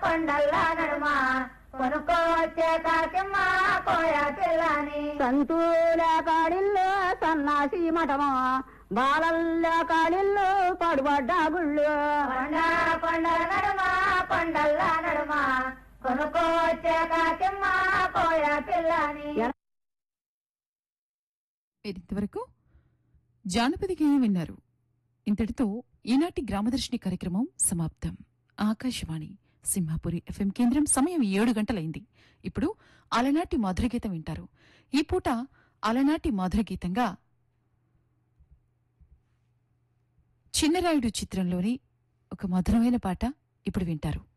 కొండల్లా నడుమ కొనుక్కోవచ్చే కాకిమ్మ కోయ పిల్లని సంతూల కాడిల్లో సన్నాసి మఠమా బాలల్ల కాడిల్లో పడుబడ్డ గుళ్ళు కొండ కొండల నడుమ కొండల్లా నడుమ కొనుక్కోవచ్చే కాకిమ్మ కోయ పిల్లని ఇంతవరకు జానపద గేయం విన్నారు ఇంతటితో ఈనాటి గ్రామదర్శిని కార్యక్రమం సమాప్తం ఆకాశవాణి సింహాపురి ఎఫ్ఎం కేంద్రం సమయం ఏడు గంటలైంది ఇప్పుడు అలనాటి మధురగీతం వింటారు ఈ పూట అలనాటి మధురగీతంగా చిన్నరాయుడు చిత్రంలోని ఒక మధురమైన పాట ఇప్పుడు వింటారు